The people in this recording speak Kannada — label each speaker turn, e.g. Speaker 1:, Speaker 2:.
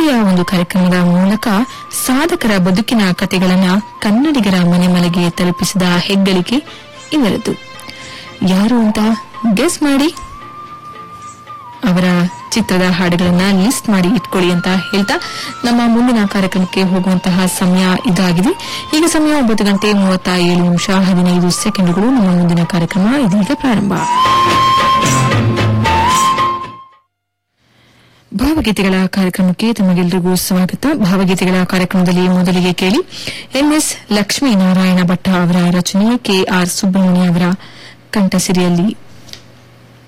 Speaker 1: ಹೆಗ್ಗಳಿಯ ಒಂದು ಕಾರ್ಯಕ್ರಮದ ಮೂಲಕ ಸಾಧಕರ ಬದುಕಿನ ಕಥೆಗಳನ್ನ ಕನ್ನಡಿಗರ ಮನೆ ಮನೆಗೆ ತಲುಪಿಸಿದ ಹೆಗ್ಗಳಿಕೆ ಇವರದ್ದು ಯಾರು ಅಂತ ಗೆಸ್ ಮಾಡಿ ಅವರ ಚಿತ್ರದ ಹಾಡುಗಳನ್ನ ಲಿಸ್ಟ್ ಮಾಡಿ ಇಟ್ಕೊಳ್ಳಿ ಅಂತ ಹೇಳ್ತಾ ನಮ್ಮ ಮುಂದಿನ ಕಾರ್ಯಕ್ರಮಕ್ಕೆ ಹೋಗುವಂತಹ ಸಮಯ ಇದಾಗಿದೆ ಈಗ ಸಮಯ ಒಂಬತ್ತು ಗಂಟೆ ಮೂವತ್ತ ಏಳು ನಿಮಿಷ ಹದಿನೈದು ಸೆಕೆಂಡ್ಗಳು ನಮ್ಮ ಮುಂದಿನ ಕಾರ್ಯಕ್ರಮ ಇದೀಗ ಪ್ರಾರಂಭ ಭಾವಗೀತೆಗಳ ಕಾರ್ಯಕ್ರಮಕ್ಕೆ ತಮಗೆಲ್ಲರಿಗೂ ಸ್ವಾಗತ ಭಾವಗೀತೆಗಳ ಕಾರ್ಯಕ್ರಮದಲ್ಲಿ ಮೊದಲಿಗೆ ಕೇಳಿ ಎಂಎಸ್ ಲಕ್ಷ್ಮೀನಾರಾಯಣ ಭಟ್ಟ ಅವರ ರಚನೆ ಕೆಆರ್ ಸುಬ್ರಹ್ಮಣ್ಯ ಅವರ ಕಂಠಸಿರಿಯಲ್ಲಿ